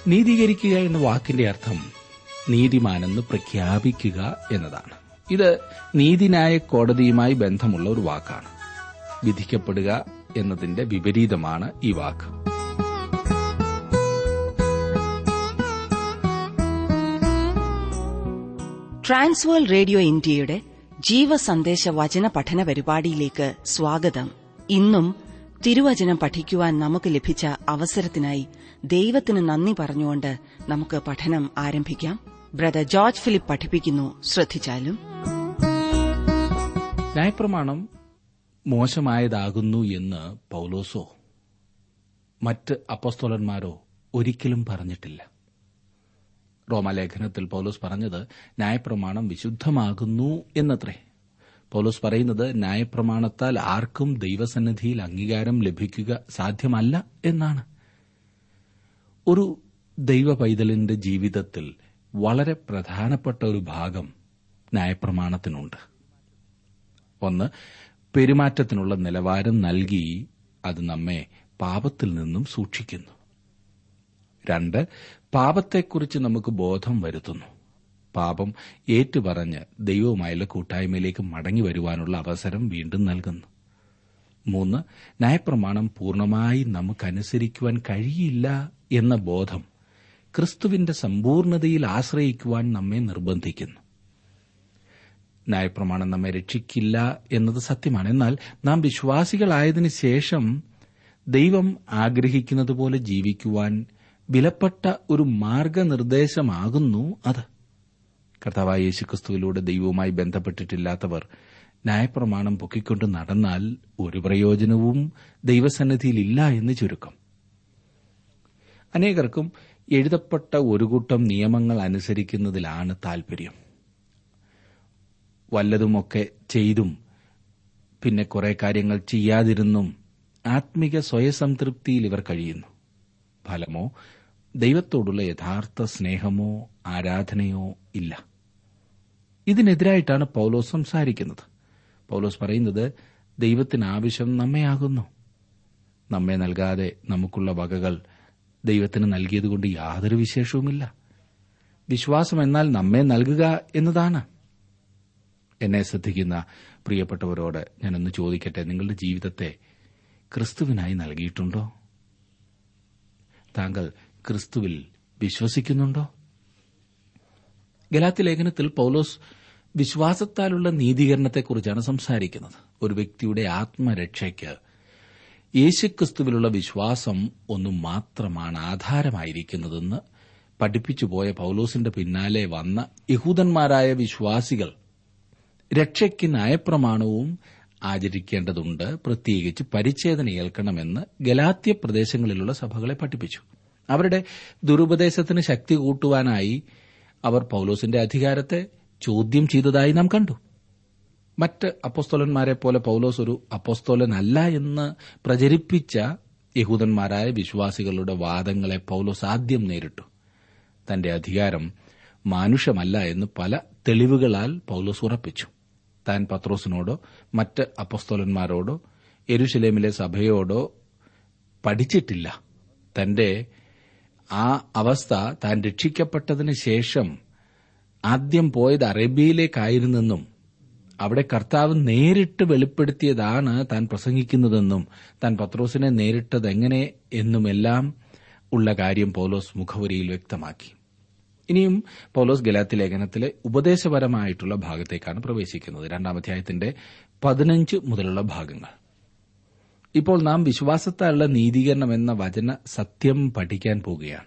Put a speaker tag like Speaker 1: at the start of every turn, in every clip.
Speaker 1: നീതീകരിക്കുക എന്ന വാക്കിന്റെ അർത്ഥം നീതിമാനെന്ന് പ്രഖ്യാപിക്കുക എന്നതാണ് ഇത് നീതിന്യായ കോടതിയുമായി ബന്ധമുള്ള ഒരു വാക്കാണ് വിധിക്കപ്പെടുക എന്നതിന്റെ വിപരീതമാണ് ഈ വാക്ക്
Speaker 2: ട്രാൻസ്വേൾ റേഡിയോ ഇന്ത്യയുടെ ജീവസന്ദേശ വചന പഠന പരിപാടിയിലേക്ക് സ്വാഗതം ഇന്നും തിരുവചനം പഠിക്കുവാൻ നമുക്ക് ലഭിച്ച അവസരത്തിനായി ദൈവത്തിന് നന്ദി പറഞ്ഞുകൊണ്ട് നമുക്ക് പഠനം ആരംഭിക്കാം ബ്രദർ ജോർജ് ഫിലിപ്പ് പഠിപ്പിക്കുന്നു ശ്രദ്ധിച്ചാലും
Speaker 1: ന്യായപ്രമാണം മോശമായതാകുന്നു എന്ന് പൌലോസോ മറ്റ് അപ്പസ്തോലന്മാരോ ഒരിക്കലും പറഞ്ഞിട്ടില്ല റോമാലേഖനത്തിൽ പൌലോസ് പറഞ്ഞത് ന്യായപ്രമാണം വിശുദ്ധമാകുന്നു എന്നത്രേ പൌലോസ് പറയുന്നത് ന്യായപ്രമാണത്താൽ ആർക്കും ദൈവസന്നിധിയിൽ അംഗീകാരം ലഭിക്കുക സാധ്യമല്ല എന്നാണ് ഒരു ദൈവ പൈതലിന്റെ ജീവിതത്തിൽ വളരെ പ്രധാനപ്പെട്ട ഒരു ഭാഗം ന്യായപ്രമാണത്തിനുണ്ട് ഒന്ന് പെരുമാറ്റത്തിനുള്ള നിലവാരം നൽകി അത് നമ്മെ പാപത്തിൽ നിന്നും സൂക്ഷിക്കുന്നു രണ്ട് പാപത്തെക്കുറിച്ച് നമുക്ക് ബോധം വരുത്തുന്നു പാപം ഏറ്റുപറഞ്ഞ് ദൈവവുമായുള്ള കൂട്ടായ്മയിലേക്ക് മടങ്ങി വരുവാനുള്ള അവസരം വീണ്ടും നൽകുന്നു മൂന്ന് ന്യായപ്രമാണം പൂർണ്ണമായി നമുക്കനുസരിക്കുവാൻ കഴിയില്ല എന്ന ബോധം ക്രിസ്തുവിന്റെ സമ്പൂർണതയിൽ ആശ്രയിക്കുവാൻ നമ്മെ നിർബന്ധിക്കുന്നു ന്യായപ്രമാണം നമ്മെ രക്ഷിക്കില്ല എന്നത് സത്യമാണ് എന്നാൽ നാം വിശ്വാസികളായതിനു ശേഷം ദൈവം ആഗ്രഹിക്കുന്നതുപോലെ ജീവിക്കുവാൻ വിലപ്പെട്ട ഒരു മാർഗനിർദ്ദേശമാകുന്നു അത് കർത്താവായ യേശുക്രിസ്തുവിലൂടെ ദൈവവുമായി ബന്ധപ്പെട്ടിട്ടില്ലാത്തവർ ന്യായപ്രമാണം പൊക്കിക്കൊണ്ട് നടന്നാൽ ഒരു പ്രയോജനവും ദൈവസന്നിധിയിലില്ല എന്ന് ചുരുക്കം അനേകർക്കും എഴുതപ്പെട്ട ഒരു കൂട്ടം നിയമങ്ങൾ അനുസരിക്കുന്നതിലാണ് താൽപര്യം വല്ലതുമൊക്കെ ചെയ്തും പിന്നെ കുറെ കാര്യങ്ങൾ ചെയ്യാതിരുന്നും ആത്മിക സ്വയസംതൃപ്തിയിൽ ഇവർ കഴിയുന്നു ഫലമോ ദൈവത്തോടുള്ള യഥാർത്ഥ സ്നേഹമോ ആരാധനയോ ഇല്ല ഇതിനെതിരായിട്ടാണ് പൌലോസ് സംസാരിക്കുന്നത് പൌലോസ് പറയുന്നത് ദൈവത്തിന് ആവശ്യം നമ്മയാകുന്നു നമ്മെ നൽകാതെ നമുക്കുള്ള വകകൾ ദൈവത്തിന് നൽകിയതുകൊണ്ട് യാതൊരു വിശേഷവുമില്ല വിശ്വാസം എന്നാൽ നമ്മെ നൽകുക എന്നതാണ് എന്നെ ശ്രദ്ധിക്കുന്ന പ്രിയപ്പെട്ടവരോട് ഞാനൊന്ന് ചോദിക്കട്ടെ നിങ്ങളുടെ ജീവിതത്തെ ക്രിസ്തുവിനായി നൽകിയിട്ടുണ്ടോ താങ്കൾ ക്രിസ്തുവിൽ വിശ്വസിക്കുന്നുണ്ടോ ഗലാത്തി ലേഖനത്തിൽ പൌലോസ് വിശ്വാസത്താലുള്ള നീതീകരണത്തെക്കുറിച്ചാണ് സംസാരിക്കുന്നത് ഒരു വ്യക്തിയുടെ ആത്മരക്ഷയ്ക്ക് യേശുക്രിസ്തുവിലുള്ള വിശ്വാസം ഒന്നു മാത്രമാണ് ആധാരമായിരിക്കുന്നതെന്ന് പഠിപ്പിച്ചുപോയ പൌലോസിന്റെ പിന്നാലെ വന്ന യഹൂദന്മാരായ വിശ്വാസികൾ രക്ഷയ്ക്ക് ന്യായപ്രമാണവും ആചരിക്കേണ്ടതുണ്ട് പ്രത്യേകിച്ച് പരിച്ഛേദന ഏൽക്കണമെന്ന് ഗലാത്യ പ്രദേശങ്ങളിലുള്ള സഭകളെ പഠിപ്പിച്ചു അവരുടെ ദുരുപദേശത്തിന് ശക്തി കൂട്ടുവാനായി അവർ പൌലോസിന്റെ അധികാരത്തെ ചോദ്യം ചെയ്തതായി നാം കണ്ടു മറ്റ് അപ്പോസ്തോലന്മാരെ പോലെ പൌലോസ് ഒരു അപ്പോസ്തോലനല്ല എന്ന് പ്രചരിപ്പിച്ച യഹൂദന്മാരായ വിശ്വാസികളുടെ വാദങ്ങളെ പൌലോസ് ആദ്യം നേരിട്ടു തന്റെ അധികാരം മാനുഷമല്ല എന്ന് പല തെളിവുകളാൽ പൌലോസ് ഉറപ്പിച്ചു താൻ പത്രോസിനോടോ മറ്റ് അപ്പസ്തോലന്മാരോടോ എരുശലേമിലെ സഭയോടോ പഠിച്ചിട്ടില്ല തന്റെ ആ അവസ്ഥ താൻ രക്ഷിക്കപ്പെട്ടതിന് ശേഷം ആദ്യം പോയത് അറേബ്യയിലേക്കായിരുന്നെന്നും അവിടെ കർത്താവ് നേരിട്ട് വെളിപ്പെടുത്തിയതാണ് താൻ പ്രസംഗിക്കുന്നതെന്നും താൻ പത്രോസിനെ നേരിട്ടത് എങ്ങനെ എന്നുമെല്ലാം ഉള്ള കാര്യം പൗലോസ് മുഖവരിയിൽ വ്യക്തമാക്കി ഇനിയും പൗലോസ് ഗലാത്തി ലേഖനത്തിലെ ഉപദേശപരമായിട്ടുള്ള ഭാഗത്തേക്കാണ് പ്രവേശിക്കുന്നത് രണ്ടാം അധ്യായത്തിന്റെ പതിനഞ്ച് മുതലുള്ള ഭാഗങ്ങൾ ഇപ്പോൾ നാം വിശ്വാസത്താലുള്ള നീതീകരണം എന്ന വചന സത്യം പഠിക്കാൻ പോകുകയാണ്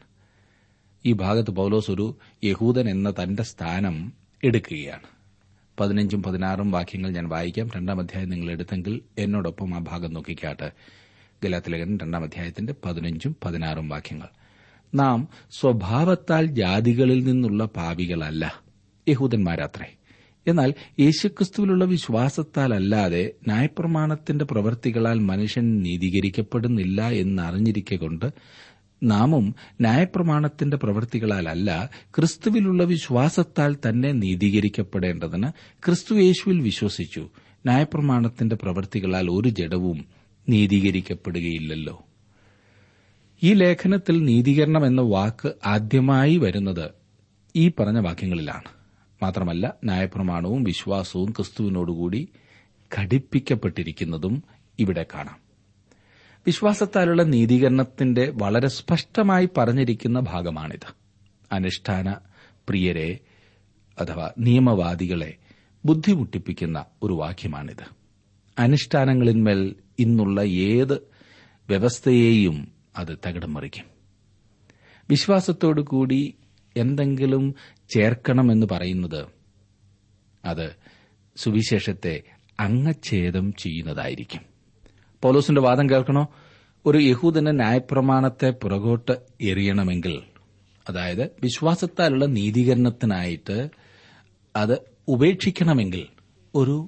Speaker 1: ഈ ഭാഗത്ത് പൗലോസ് ഒരു യഹൂദൻ എന്ന തന്റെ സ്ഥാനം എടുക്കുകയാണ് പതിനഞ്ചും പതിനാറും വാക്യങ്ങൾ ഞാൻ വായിക്കാം രണ്ടാം അധ്യായം നിങ്ങൾ എടുത്തെങ്കിൽ എന്നോടൊപ്പം ആ ഭാഗം നോക്കിക്കാട്ട് ഗലാത്തിലേഖൻ രണ്ടാം അധ്യായത്തിന്റെ പതിനഞ്ചും പതിനാറും വാക്യങ്ങൾ നാം സ്വഭാവത്താൽ ജാതികളിൽ നിന്നുള്ള പാപികളല്ല യഹൂദന്മാരാത്രേ എന്നാൽ യേശുക്രിസ്തുവിലുള്ള വിശ്വാസത്താലല്ലാതെ ന്യായപ്രമാണത്തിന്റെ പ്രവൃത്തികളാൽ മനുഷ്യൻ നീതീകരിക്കപ്പെടുന്നില്ല എന്നറിഞ്ഞിരിക്കൊണ്ട് നാമും ന്യായപ്രമാണത്തിന്റെ പ്രവൃത്തികളാലല്ല ക്രിസ്തുവിലുള്ള വിശ്വാസത്താൽ തന്നെ നീതീകരിക്കപ്പെടേണ്ടതിന് ക്രിസ്തു യേശുവിൽ വിശ്വസിച്ചു ന്യായപ്രമാണത്തിന്റെ പ്രവൃത്തികളാൽ ഒരു ജഡവും നീതീകരിക്കപ്പെടുകയില്ലല്ലോ ഈ ലേഖനത്തിൽ നീതീകരണം എന്ന വാക്ക് ആദ്യമായി വരുന്നത് ഈ പറഞ്ഞ വാക്യങ്ങളിലാണ് മാത്രമല്ല ന്യായപ്രമാണവും വിശ്വാസവും ക്രിസ്തുവിനോടുകൂടി ഘടിപ്പിക്കപ്പെട്ടിരിക്കുന്നതും ഇവിടെ കാണാം വിശ്വാസത്താലുള്ള നീതീകരണത്തിന്റെ വളരെ സ്പഷ്ടമായി പറഞ്ഞിരിക്കുന്ന ഭാഗമാണിത് അനുഷ്ഠാന പ്രിയരെ അഥവാ നിയമവാദികളെ ബുദ്ധിമുട്ടിപ്പിക്കുന്ന ഒരു വാക്യമാണിത് അനുഷ്ഠാനങ്ങളിന്മേൽ ഇന്നുള്ള ഏത് വ്യവസ്ഥയെയും അത് തകിടം മറിക്കും വിശ്വാസത്തോടു കൂടി എന്തെങ്കിലും ചേർക്കണമെന്ന് പറയുന്നത് അത് സുവിശേഷത്തെ അംഗച്ഛേദം ചെയ്യുന്നതായിരിക്കും പൗലോസിന്റെ വാദം കേൾക്കണോ ഒരു യഹൂദന് ന്യായപ്രമാണത്തെ പുറകോട്ട് എറിയണമെങ്കിൽ അതായത് വിശ്വാസത്താലുള്ള നീതീകരണത്തിനായിട്ട് അത് ഉപേക്ഷിക്കണമെങ്കിൽ ഒരു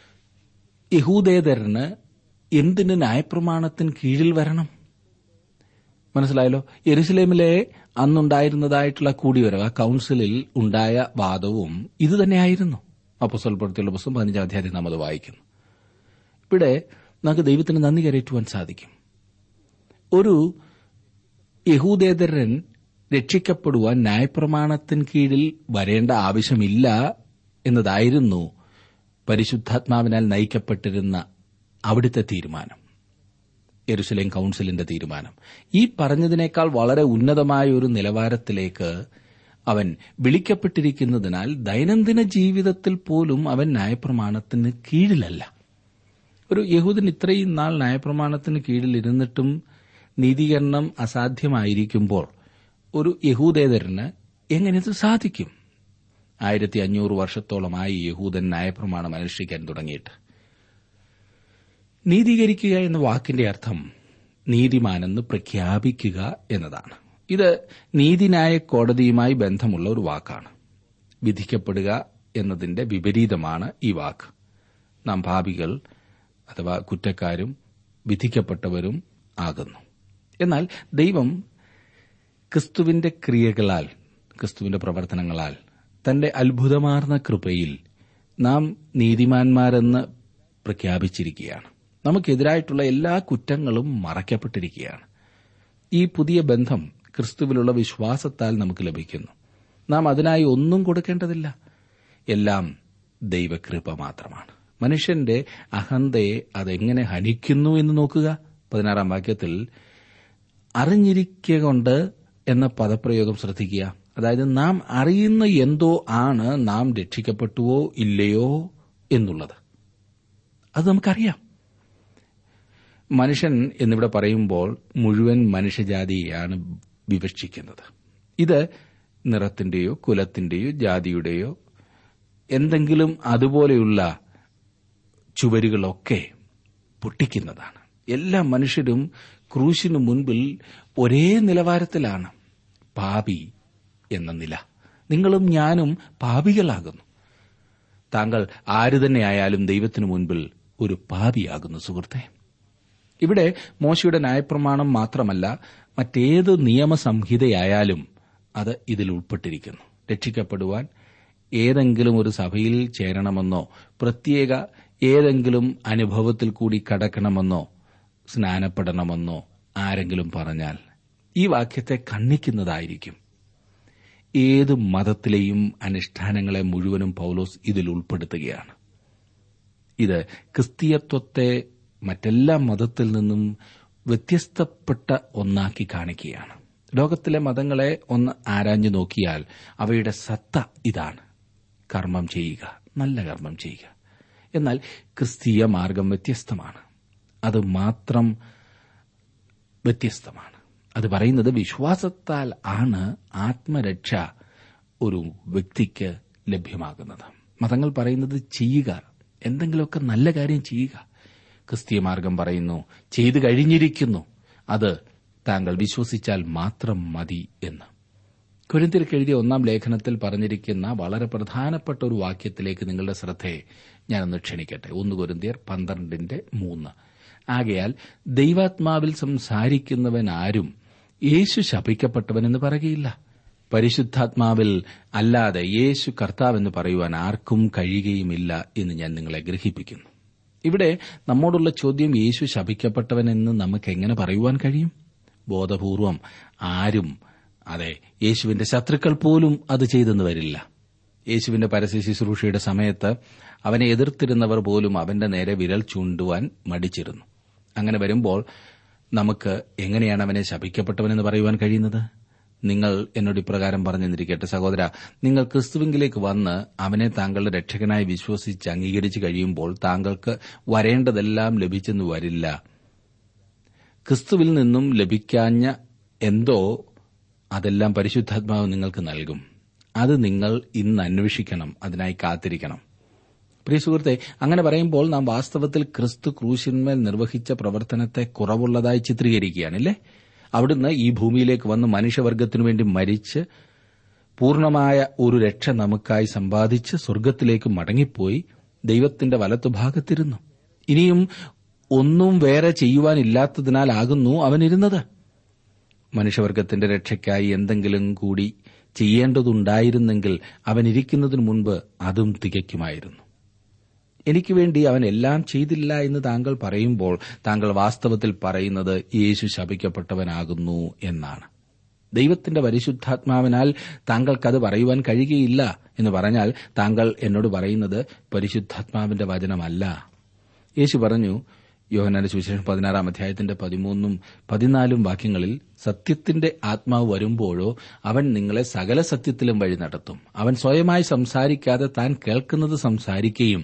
Speaker 1: യഹൂദേതരന് എന്തിന് ന്യായപ്രമാണത്തിന് കീഴിൽ വരണം മനസ്സിലായല്ലോ യെരുസലേമിലെ അന്നുണ്ടായിരുന്നതായിട്ടുള്ള കൂടിവരവ് ആ കൌൺസിലിൽ ഉണ്ടായ വാദവും ഇതുതന്നെയായിരുന്നു അപ്പസ്വൽപ്പെടുത്തിയുള്ള പുസ്തകം പതിനഞ്ചാം അധ്യായം നാം അത് വായിക്കുന്നു ഇവിടെ നമുക്ക് ദൈവത്തിന് നന്ദി കരയറ്റുവാൻ സാധിക്കും ഒരു യഹൂദേതരൻ രക്ഷിക്കപ്പെടുവാൻ ന്യായപ്രമാണത്തിന് കീഴിൽ വരേണ്ട ആവശ്യമില്ല എന്നതായിരുന്നു പരിശുദ്ധാത്മാവിനാൽ നയിക്കപ്പെട്ടിരുന്ന അവിടുത്തെ തീരുമാനം യെരുസലേം കൌൺസിലിന്റെ തീരുമാനം ഈ പറഞ്ഞതിനേക്കാൾ വളരെ ഉന്നതമായ ഒരു നിലവാരത്തിലേക്ക് അവൻ വിളിക്കപ്പെട്ടിരിക്കുന്നതിനാൽ ദൈനംദിന ജീവിതത്തിൽ പോലും അവൻ ന്യായപ്രമാണത്തിന് കീഴിലല്ല ഒരു യഹൂദൻ ഇത്രയും നാൾ ന്യായപ്രമാണത്തിന് കീഴിൽ ഇരുന്നിട്ടും നീതീകരണം അസാധ്യമായിരിക്കുമ്പോൾ ഒരു യഹൂദേതരന് എങ്ങനെ ഇത് സാധിക്കും ആയിരത്തി അഞ്ഞൂറ് വർഷത്തോളമായി യഹൂദൻ ന്യായപ്രമാണം അനുഷ്ഠിക്കാൻ തുടങ്ങിയിട്ട് നീതീകരിക്കുക എന്ന വാക്കിന്റെ അർത്ഥം നീതിമാനെന്ന് പ്രഖ്യാപിക്കുക എന്നതാണ് ഇത് നീതിന്യായ കോടതിയുമായി ബന്ധമുള്ള ഒരു വാക്കാണ് വിധിക്കപ്പെടുക എന്നതിന്റെ വിപരീതമാണ് ഈ വാക്ക് നാം ഭാവികൾ അഥവാ കുറ്റക്കാരും വിധിക്കപ്പെട്ടവരും ആകുന്നു എന്നാൽ ദൈവം ക്രിസ്തുവിന്റെ ക്രിയകളാൽ ക്രിസ്തുവിന്റെ പ്രവർത്തനങ്ങളാൽ തന്റെ അത്ഭുതമാർന്ന കൃപയിൽ നാം നീതിമാന്മാരെന്ന് പ്രഖ്യാപിച്ചിരിക്കുകയാണ് നമുക്കെതിരായിട്ടുള്ള എല്ലാ കുറ്റങ്ങളും മറയ്ക്കപ്പെട്ടിരിക്കുകയാണ് ഈ പുതിയ ബന്ധം ക്രിസ്തുവിലുള്ള വിശ്വാസത്താൽ നമുക്ക് ലഭിക്കുന്നു നാം അതിനായി ഒന്നും കൊടുക്കേണ്ടതില്ല എല്ലാം ദൈവകൃപ മാത്രമാണ് മനുഷ്യന്റെ അഹന്തയെ അതെങ്ങനെ ഹനിക്കുന്നു എന്ന് നോക്കുക പതിനാറാം വാക്യത്തിൽ അറിഞ്ഞിരിക്കൊണ്ട് എന്ന പദപ്രയോഗം ശ്രദ്ധിക്കുക അതായത് നാം അറിയുന്ന എന്തോ ആണ് നാം രക്ഷിക്കപ്പെട്ടുവോ ഇല്ലയോ എന്നുള്ളത് അത് നമുക്കറിയാം മനുഷ്യൻ എന്നിവിടെ പറയുമ്പോൾ മുഴുവൻ മനുഷ്യജാതിയെയാണ് വിവക്ഷിക്കുന്നത് ഇത് നിറത്തിന്റെയോ കുലത്തിന്റെയോ ജാതിയുടെയോ എന്തെങ്കിലും അതുപോലെയുള്ള ചുവരുകളൊക്കെ പൊട്ടിക്കുന്നതാണ് എല്ലാ മനുഷ്യരും ക്രൂശിനു മുൻപിൽ ഒരേ നിലവാരത്തിലാണ് പാപി എന്ന നില നിങ്ങളും ഞാനും പാപികളാകുന്നു താങ്കൾ ആര് തന്നെയായാലും ദൈവത്തിനു മുൻപിൽ ഒരു പാപിയാകുന്നു സുഹൃത്തെ ഇവിടെ മോശയുടെ ന്യായപ്രമാണം മാത്രമല്ല മറ്റേത് നിയമസംഹിതയായാലും അത് ഇതിൽ ഉൾപ്പെട്ടിരിക്കുന്നു രക്ഷിക്കപ്പെടുവാൻ ഏതെങ്കിലും ഒരു സഭയിൽ ചേരണമെന്നോ പ്രത്യേക ഏതെങ്കിലും അനുഭവത്തിൽ കൂടി കടക്കണമെന്നോ സ്നാനപ്പെടണമെന്നോ ആരെങ്കിലും പറഞ്ഞാൽ ഈ വാക്യത്തെ ഖണ്ഡിക്കുന്നതായിരിക്കും ഏത് മതത്തിലെയും അനുഷ്ഠാനങ്ങളെ മുഴുവനും പൌലോസ് ഇതിൽ ഉൾപ്പെടുത്തുകയാണ് ഇത് ക്രിസ്തീയത്വത്തെ മറ്റെല്ലാ മതത്തിൽ നിന്നും വ്യത്യസ്തപ്പെട്ട ഒന്നാക്കി കാണിക്കുകയാണ് ലോകത്തിലെ മതങ്ങളെ ഒന്ന് ആരാഞ്ഞു നോക്കിയാൽ അവയുടെ സത്ത ഇതാണ് കർമ്മം ചെയ്യുക നല്ല കർമ്മം ചെയ്യുക എന്നാൽ ക്രിസ്തീയ മാർഗം വ്യത്യസ്തമാണ് അത് മാത്രം വ്യത്യസ്തമാണ് അത് പറയുന്നത് വിശ്വാസത്താൽ ആണ് ആത്മരക്ഷ ഒരു വ്യക്തിക്ക് ലഭ്യമാകുന്നത് മതങ്ങൾ പറയുന്നത് ചെയ്യുക എന്തെങ്കിലുമൊക്കെ നല്ല കാര്യം ചെയ്യുക ക്രിസ്തീയ മാർഗം പറയുന്നു ചെയ്തു കഴിഞ്ഞിരിക്കുന്നു അത് താങ്കൾ വിശ്വസിച്ചാൽ മാത്രം മതി എന്ന് കുരിന്തിർക്ക് എഴുതിയ ഒന്നാം ലേഖനത്തിൽ പറഞ്ഞിരിക്കുന്ന വളരെ പ്രധാനപ്പെട്ട ഒരു വാക്യത്തിലേക്ക് നിങ്ങളുടെ ശ്രദ്ധയെ ഞാനൊന്ന് ക്ഷണിക്കട്ടെ ഒന്ന് കുരിന്തിയർ പന്ത്രണ്ടിന്റെ മൂന്ന് ആകയാൽ ദൈവാത്മാവിൽ സംസാരിക്കുന്നവൻ ആരും യേശു ശപിക്കപ്പെട്ടവനെന്ന് പറയുകയില്ല പരിശുദ്ധാത്മാവിൽ അല്ലാതെ യേശു കർത്താവെന്ന് പറയുവാൻ ആർക്കും കഴിയുകയുമില്ല എന്ന് ഞാൻ നിങ്ങളെ ഗ്രഹിപ്പിക്കുന്നു ഇവിടെ നമ്മോടുള്ള ചോദ്യം യേശു ശപിക്കപ്പെട്ടവനെന്ന് നമുക്ക് എങ്ങനെ പറയുവാൻ കഴിയും ബോധപൂർവം ആരും അതെ യേശുവിന്റെ ശത്രുക്കൾ പോലും അത് ചെയ്തെന്ന് വരില്ല യേശുവിന്റെ പരസ്യ ശുശ്രൂഷയുടെ സമയത്ത് അവനെ എതിർത്തിരുന്നവർ പോലും അവന്റെ നേരെ വിരൽ ചൂണ്ടുവാൻ മടിച്ചിരുന്നു അങ്ങനെ വരുമ്പോൾ നമുക്ക് എങ്ങനെയാണ് അവനെ ശപിക്കപ്പെട്ടവനെന്ന് പറയുവാൻ കഴിയുന്നത് നിങ്ങൾ എന്നോട് ഇപ്രകാരം പറഞ്ഞെന്നിരിക്കട്ടെ സഹോദര നിങ്ങൾ ക്രിസ്തുവിങ്കിലേക്ക് വന്ന് അവനെ താങ്കളുടെ രക്ഷകനായി വിശ്വസിച്ച് അംഗീകരിച്ചു കഴിയുമ്പോൾ താങ്കൾക്ക് വരേണ്ടതെല്ലാം ലഭിച്ചെന്ന് വരില്ല ക്രിസ്തുവിൽ നിന്നും ലഭിക്കാഞ്ഞ എന്തോ അതെല്ലാം പരിശുദ്ധാത്മാവ് നിങ്ങൾക്ക് നൽകും അത് നിങ്ങൾ ഇന്ന് അന്വേഷിക്കണം അതിനായി കാത്തിരിക്കണം പ്രിയ സുഹൃത്തെ അങ്ങനെ പറയുമ്പോൾ നാം വാസ്തവത്തിൽ ക്രിസ്തു ക്രൂശിന്മേൽ നിർവഹിച്ച പ്രവർത്തനത്തെ കുറവുള്ളതായി ചിത്രീകരിക്കുകയാണല്ലേ അവിടുന്ന് ഈ ഭൂമിയിലേക്ക് വന്ന് മനുഷ്യവർഗത്തിനു വേണ്ടി മരിച്ച് പൂർണമായ ഒരു രക്ഷ നമുക്കായി സമ്പാദിച്ച് സ്വർഗത്തിലേക്ക് മടങ്ങിപ്പോയി ദൈവത്തിന്റെ വലത്തുഭാഗത്തിരുന്നു ഇനിയും ഒന്നും വേറെ ചെയ്യുവാനില്ലാത്തതിനാലാകുന്നു അവനിരുന്നത് മനുഷ്യവർഗത്തിന്റെ രക്ഷയ്ക്കായി എന്തെങ്കിലും കൂടി ചെയ്യേണ്ടതുണ്ടായിരുന്നെങ്കിൽ അവനിരിക്കുന്നതിനു മുൻപ് അതും തികയ്ക്കുമായിരുന്നു എനിക്ക് വേണ്ടി അവൻ എല്ലാം ചെയ്തില്ല എന്ന് താങ്കൾ പറയുമ്പോൾ താങ്കൾ വാസ്തവത്തിൽ പറയുന്നത് യേശു ശപിക്കപ്പെട്ടവനാകുന്നു എന്നാണ് ദൈവത്തിന്റെ പരിശുദ്ധാത്മാവിനാൽ താങ്കൾക്കത് പറയുവാൻ കഴിയുകയില്ല എന്ന് പറഞ്ഞാൽ താങ്കൾ എന്നോട് പറയുന്നത് പരിശുദ്ധാത്മാവിന്റെ വചനമല്ല യേശു പറഞ്ഞു യോഹനാന്റെ സുവിശേഷം പതിനാറാം അധ്യായത്തിന്റെ പതിമൂന്നും പതിനാലും വാക്യങ്ങളിൽ സത്യത്തിന്റെ ആത്മാവ് വരുമ്പോഴോ അവൻ നിങ്ങളെ സകല സത്യത്തിലും വഴി നടത്തും അവൻ സ്വയമായി സംസാരിക്കാതെ താൻ കേൾക്കുന്നത് സംസാരിക്കുകയും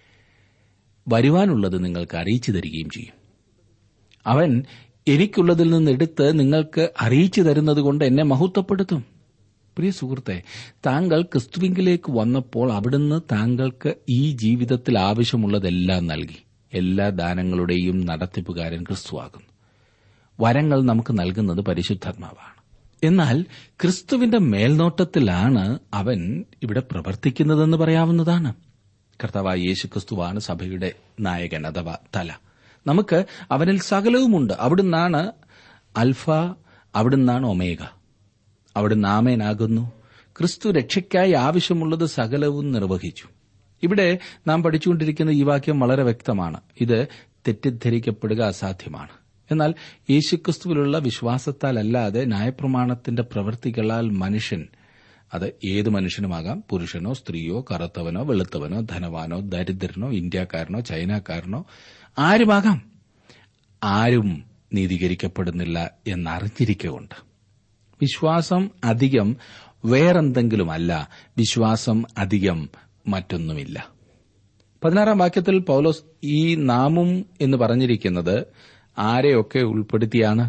Speaker 1: വരുവാനുള്ളത് നിങ്ങൾക്ക് അറിയിച്ചു തരികയും ചെയ്യും അവൻ എനിക്കുള്ളതിൽ നിന്നെടുത്ത് നിങ്ങൾക്ക് അറിയിച്ചു തരുന്നതുകൊണ്ട് എന്നെ മഹത്വപ്പെടുത്തും പ്രിയ സുഹൃത്തെ താങ്കൾ ക്രിസ്തുവിങ്കിലേക്ക് വന്നപ്പോൾ അവിടുന്ന് താങ്കൾക്ക് ഈ ജീവിതത്തിൽ ആവശ്യമുള്ളതെല്ലാം നൽകി എല്ലാ ദാനങ്ങളുടെയും നടത്തിപ്പുകാരൻ ക്രിസ്തുവാകുന്നു വരങ്ങൾ നമുക്ക് നൽകുന്നത് പരിശുദ്ധാത്മാവാണ് എന്നാൽ ക്രിസ്തുവിന്റെ മേൽനോട്ടത്തിലാണ് അവൻ ഇവിടെ പ്രവർത്തിക്കുന്നതെന്ന് പറയാവുന്നതാണ് കർത്താവായ യേശു ക്രിസ്തുവാണ് സഭയുടെ നായകൻ അഥവാ തല നമുക്ക് അവനിൽ സകലവുമുണ്ട് അവിടുന്നാണ് അൽഫ അവിടുന്നാണ് ഒമേഗ അവിടുന്ന് ആമേനാകുന്നു ക്രിസ്തു രക്ഷയ്ക്കായി ആവശ്യമുള്ളത് സകലവും നിർവഹിച്ചു ഇവിടെ നാം പഠിച്ചുകൊണ്ടിരിക്കുന്ന ഈ വാക്യം വളരെ വ്യക്തമാണ് ഇത് തെറ്റിദ്ധരിക്കപ്പെടുക അസാധ്യമാണ് എന്നാൽ യേശുക്രിസ്തുവിലുള്ള വിശ്വാസത്താൽ അല്ലാതെ ന്യായപ്രമാണത്തിന്റെ പ്രവൃത്തികളാൽ മനുഷ്യൻ അത് ഏത് മനുഷ്യനുമാകാം പുരുഷനോ സ്ത്രീയോ കറുത്തവനോ വെളുത്തവനോ ധനവാനോ ദരിദ്രനോ ഇന്ത്യക്കാരനോ ചൈനക്കാരനോ ആരുമാകാം ആരും നീതീകരിക്കപ്പെടുന്നില്ല എന്നറിഞ്ഞിരിക്കുകൊണ്ട് വിശ്വാസം അധികം വേറെന്തെങ്കിലുമല്ല വിശ്വാസം അധികം മറ്റൊന്നുമില്ല പതിനാറാം വാക്യത്തിൽ പൗലോസ് ഈ നാമും എന്ന് പറഞ്ഞിരിക്കുന്നത് ആരെയൊക്കെ ഉൾപ്പെടുത്തിയാണ്